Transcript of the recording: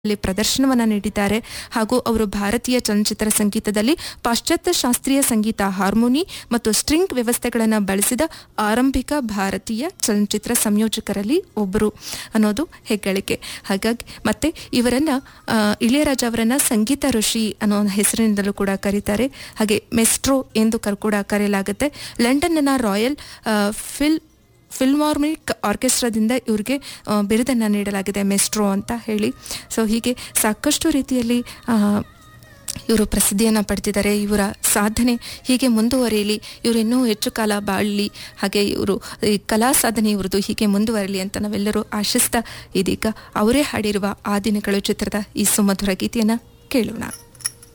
ಅಲ್ಲಿ ಪ್ರದರ್ಶನವನ್ನ ನೀಡಿದ್ದಾರೆ ಹಾಗೂ ಅವರು ಭಾರತೀಯ ಚಲನಚಿತ್ರ ಸಂಗೀತದಲ್ಲಿ ಪಾಶ್ಚಾತ್ಯ ಶಾಸ್ತ್ರೀಯ ಸಂಗೀತ ಹಾರ್ಮೋನಿ ಮತ್ತು ಸ್ಟ್ರಿಂಗ್ ವ್ಯವಸ್ಥೆಗಳನ್ನು ಬಳಸಿದ ಆರಂಭಿಕ ಭಾರತೀಯ ಚಲನಚಿತ್ರ ಸಂಯೋಜಕರಲ್ಲಿ ಒಬ್ಬರು ಅನ್ನೋದು ಹೆಗ್ಗಳಿಕೆ ಹಾಗಾಗಿ ಮತ್ತೆ ಇವರನ್ನ ಆ, ಇಳೆಯರಾಜ ಅವರನ್ನ ಸಂಗೀತ ಋಷಿ ಅನ್ನೋ ಹೆಸರಿನಿಂದಲೂ ಕೂಡ ಕರೀತಾರೆ ಹಾಗೆ ಮೆಸ್ಟ್ರೋ ಎಂದು ಕರ್ ಕೂಡ ಕರೆಯಲಾಗುತ್ತೆ ಲಂಡನ್ನ ರಾಯಲ್ ಆ, ಫಿಲ್ ಫಿಲ್ಮಾರ್ಮಿಕ್ ಆರ್ಕೆಸ್ಟ್ರಾದಿಂದ ಇವ್ರಿಗೆ ಆ, ಬಿರುದನ್ನು ನೀಡಲಾಗಿದೆ ಮೆಸ್ಟ್ರೋ ಅಂತ ಹೇಳಿ ಸೊ ಹೀಗೆ ಸಾಕಷ್ಟು ರೀತಿಯಲ್ಲಿ ಆ, ಇವರು ಪ್ರಸಿದ್ಧಿಯನ್ನು ಪಡೆದಿದ್ದಾರೆ ಇವರ ಸಾಧನೆ ಹೀಗೆ ಮುಂದುವರಿಯಲಿ ಇವರು ಇನ್ನೂ ಹೆಚ್ಚು ಕಾಲ ಬಾಳಲಿ ಹಾಗೆ ಇವರು ಈ ಕಲಾ ಸಾಧನೆ ಇವ್ರದ್ದು ಹೀಗೆ ಮುಂದುವರಲಿ ಅಂತ ನಾವೆಲ್ಲರೂ ಆಶಿಸ್ತಾ ಇದೀಗ ಅವರೇ ಹಾಡಿರುವ ಆ ದಿನಗಳು ಚಿತ್ರದ ಈ ಸುಮಧುರ ಗೀತೆಯನ್ನು ಕೇಳೋಣ